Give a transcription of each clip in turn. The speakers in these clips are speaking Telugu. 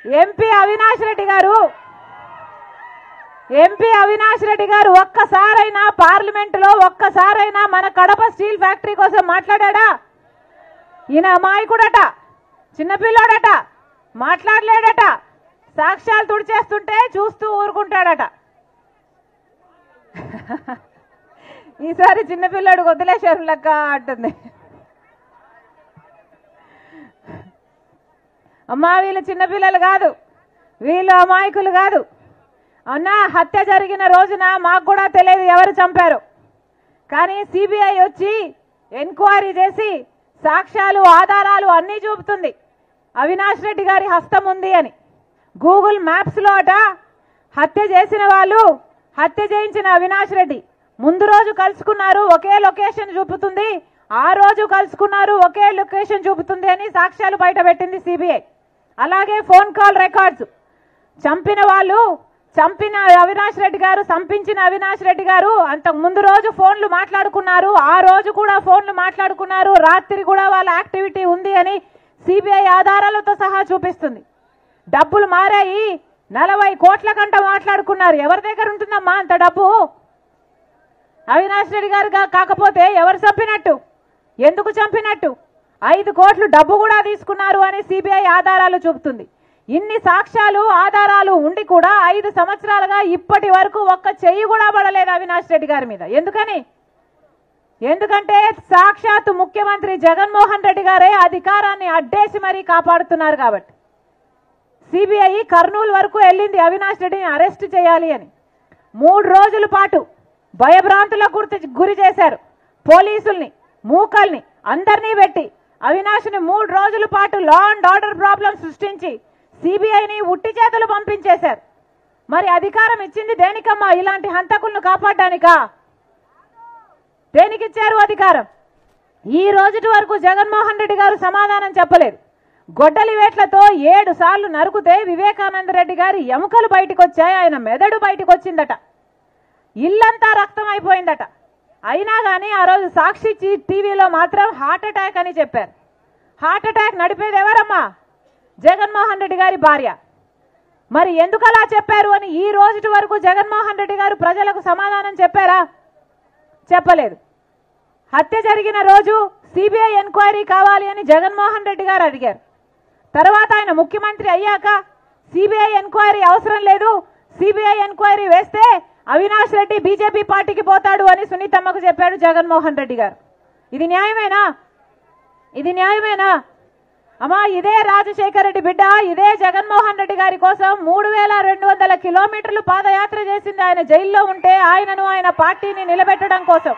ఎంపీ అవినాష్ రెడ్డి గారు ఎంపీ అవినాష్ రెడ్డి గారు ఒక్కసారైనా పార్లమెంటులో ఒక్కసారైనా మన కడప స్టీల్ ఫ్యాక్టరీ కోసం మాట్లాడా ఈయన అమాయకుడట చిన్నపిల్లోడట మాట్లాడలేడట సాక్ష్యాలు తుడిచేస్తుంటే చూస్తూ ఊరుకుంటాడట ఈసారి చిన్నపిల్లాడు వదిలేశారు లెక్క అంటుంది అమ్మా వీళ్ళు చిన్నపిల్లలు కాదు వీళ్ళు అమాయకులు కాదు అన్నా హత్య జరిగిన రోజున మాకు కూడా తెలియదు ఎవరు చంపారు కానీ సిబిఐ వచ్చి ఎంక్వైరీ చేసి సాక్ష్యాలు ఆధారాలు అన్నీ చూపుతుంది అవినాష్ రెడ్డి గారి హస్తం ఉంది అని గూగుల్ మ్యాప్స్లో అట హత్య చేసిన వాళ్ళు హత్య చేయించిన అవినాష్ రెడ్డి ముందు రోజు కలుసుకున్నారు ఒకే లొకేషన్ చూపుతుంది ఆ రోజు కలుసుకున్నారు ఒకే లొకేషన్ చూపుతుంది అని సాక్ష్యాలు బయటపెట్టింది సిబిఐ అలాగే ఫోన్ కాల్ రికార్డ్స్ చంపిన వాళ్ళు చంపిన అవినాష్ రెడ్డి గారు చంపించిన అవినాష్ రెడ్డి గారు అంతకు ముందు రోజు ఫోన్లు మాట్లాడుకున్నారు ఆ రోజు కూడా ఫోన్లు మాట్లాడుకున్నారు రాత్రి కూడా వాళ్ళ యాక్టివిటీ ఉంది అని సిబిఐ ఆధారాలతో సహా చూపిస్తుంది డబ్బులు మారాయి నలభై కోట్ల కంట మాట్లాడుకున్నారు ఎవరి దగ్గర ఉంటుందమ్మా అంత డబ్బు అవినాష్ రెడ్డి గారు గా- కాకపోతే ఎవరు చంపినట్టు ఎందుకు చంపినట్టు ఐదు కోట్లు డబ్బు కూడా తీసుకున్నారు అని సిబిఐ ఆధారాలు చూపుతుంది ఇన్ని సాక్ష్యాలు ఆధారాలు ఉండి కూడా ఐదు సంవత్సరాలుగా ఇప్పటి వరకు ఒక్క చెయ్యి కూడా పడలేదు అవినాష్ రెడ్డి గారి మీద ఎందుకని ఎందుకంటే సాక్షాత్ ముఖ్యమంత్రి జగన్మోహన్ రెడ్డి గారే అధికారాన్ని అడ్డేసి మరీ కాపాడుతున్నారు కాబట్టి సిబిఐ కర్నూలు వరకు వెళ్ళింది అవినాష్ రెడ్డిని అరెస్ట్ చేయాలి అని మూడు రోజుల పాటు భయభ్రాంతులకు గుర్తు గురి చేశారు పోలీసుల్ని మూకల్ని అందరినీ పెట్టి అవినాష్ని మూడు రోజుల పాటు లా అండ్ ఆర్డర్ ప్రాబ్లం సృష్టించి సిబిఐని ఉట్టి చేతులు పంపించేశారు మరి అధికారం ఇచ్చింది దేనికమ్మా ఇలాంటి హంతకులను కాపాడడానికా దేనికిచ్చారు అధికారం ఈ రోజుటి వరకు జగన్మోహన్ రెడ్డి గారు సమాధానం చెప్పలేదు గొడ్డలి వేట్లతో ఏడు సార్లు నరుకుతే వివేకానంద రెడ్డి గారి ఎముకలు బయటకు వచ్చాయి ఆయన మెదడు బయటకు వచ్చిందట ఇల్లంతా రక్తం అయిపోయిందట అయినా కానీ ఆ రోజు సాక్షి చి- టీవీలో మాత్రం హార్ట్ అటాక్ అని చెప్పారు హార్ట్ అటాక్ నడిపేది ఎవరమ్మా జగన్మోహన్ రెడ్డి గారి భార్య మరి ఎందుకు అలా చెప్పారు అని ఈ రోజుటి వరకు జగన్మోహన్ రెడ్డి గారు ప్రజలకు సమాధానం చెప్పారా చెప్పలేదు హత్య జరిగిన రోజు సిబిఐ ఎంక్వైరీ కావాలి అని జగన్మోహన్ రెడ్డి గారు అడిగారు తర్వాత ఆయన ముఖ్యమంత్రి అయ్యాక సిబిఐ ఎంక్వైరీ అవసరం లేదు సిబిఐ ఎంక్వైరీ వేస్తే అవినాష్ రెడ్డి బీజేపీ పార్టీకి పోతాడు అని సునీతమ్మకు చెప్పాడు జగన్మోహన్ రెడ్డి గారు ఇది న్యాయమేనా ఇది న్యాయమేనా అమ్మా ఇదే రాజశేఖర రెడ్డి బిడ్డ ఇదే జగన్మోహన్ రెడ్డి గారి కోసం మూడు వేల రెండు వందల కిలోమీటర్లు పాదయాత్ర చేసింది ఆయన జైల్లో ఉంటే ఆయనను ఆయన పార్టీని నిలబెట్టడం కోసం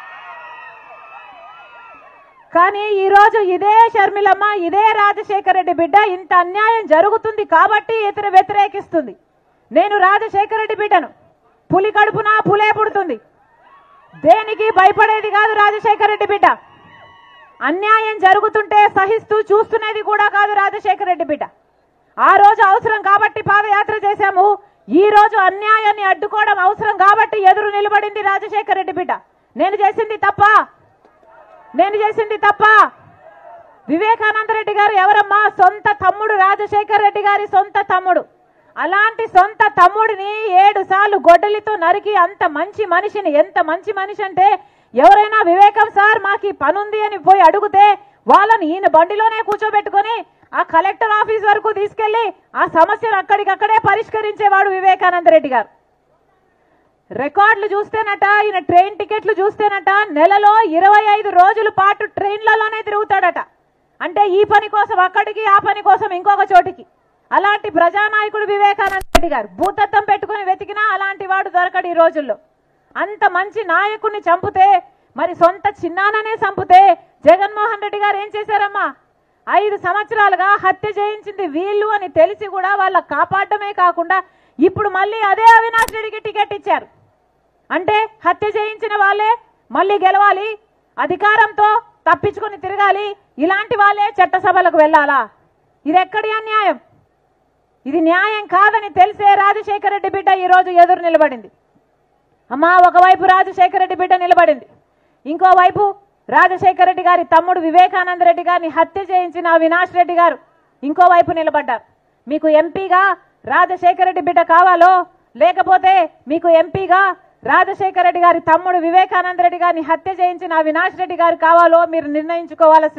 కానీ ఈ రోజు ఇదే షర్మిలమ్మ ఇదే రాజశేఖర రెడ్డి బిడ్డ ఇంత అన్యాయం జరుగుతుంది కాబట్టి ఇతర వ్యతిరేకిస్తుంది నేను రాజశేఖర రెడ్డి బిడ్డను పులి కడుపున పులే పుడుతుంది దేనికి భయపడేది కాదు రాజశేఖర రెడ్డి బిడ్డ అన్యాయం జరుగుతుంటే సహిస్తూ చూస్తున్నది కూడా కాదు రాజశేఖర రెడ్డి బిడ్డ ఆ రోజు అవసరం కాబట్టి పాదయాత్ర చేశాము ఈ రోజు అన్యాయాన్ని అడ్డుకోవడం అవసరం కాబట్టి ఎదురు నిలబడింది రాజశేఖర రెడ్డి బిడ్డ నేను చేసింది తప్ప నేను చేసింది తప్ప వివేకానంద రెడ్డి గారు ఎవరమ్మా సొంత తమ్ముడు రాజశేఖర్ రెడ్డి గారి సొంత తమ్ముడు అలాంటి సొంత తమ్ముడిని ఏడు సార్లు గొడ్డలితో నరికి అంత మంచి మనిషిని ఎంత మంచి మనిషి అంటే ఎవరైనా వివేకం సార్ మాకు ఈ పనుంది అని పోయి అడిగితే వాళ్ళని ఈయన బండిలోనే కూర్చోబెట్టుకొని ఆ కలెక్టర్ ఆఫీస్ వరకు తీసుకెళ్లి ఆ సమస్యను అక్కడికక్కడే పరిష్కరించేవాడు వివేకానంద రెడ్డి గారు రికార్డులు చూస్తేనట ఈయన ట్రైన్ టికెట్లు చూస్తేనట నెలలో ఇరవై ఐదు రోజుల పాటు ట్రైన్లలోనే తిరుగుతాడట అంటే ఈ పని కోసం అక్కడికి ఆ పని కోసం ఇంకొక చోటికి అలాంటి ప్రజానాయకుడు వివేకానంద రెడ్డి గారు భూతత్వం పెట్టుకుని వెతికినా అలాంటి వాడు దొరకడు ఈ రోజుల్లో అంత మంచి నాయకుడిని చంపితే మరి సొంత చిన్నాననే చంపితే జగన్మోహన్ రెడ్డి గారు ఏం చేశారమ్మా ఐదు సంవత్సరాలుగా హత్య చేయించింది వీళ్ళు అని తెలిసి కూడా వాళ్ళ కాపాడమే కాకుండా ఇప్పుడు మళ్ళీ అదే అవినాష్ రెడ్డికి టికెట్ ఇచ్చారు అంటే హత్య చేయించిన వాళ్ళే మళ్ళీ గెలవాలి అధికారంతో తప్పించుకొని తిరగాలి ఇలాంటి వాళ్ళే చట్టసభలకు వెళ్ళాలా ఇది ఎక్కడి అన్యాయం ఇది న్యాయం కాదని తెలిసే రాజశేఖర రెడ్డి బిడ్డ ఈ రోజు ఎదురు నిలబడింది అమ్మా ఒకవైపు రాజశేఖర రెడ్డి బిడ్డ నిలబడింది ఇంకోవైపు రాజశేఖర రెడ్డి గారి తమ్ముడు వివేకానంద రెడ్డి గారిని హత్య చేయించిన అవినాష్ రెడ్డి గారు ఇంకోవైపు నిలబడ్డారు మీకు ఎంపీగా రాజశేఖర రెడ్డి బిడ్డ కావాలో లేకపోతే మీకు ఎంపీగా రాజశేఖర రెడ్డి గారి తమ్ముడు వివేకానంద రెడ్డి గారిని హత్య చేయించిన అవినాష్ రెడ్డి గారు కావాలో మీరు నిర్ణయించుకోవాల్సిన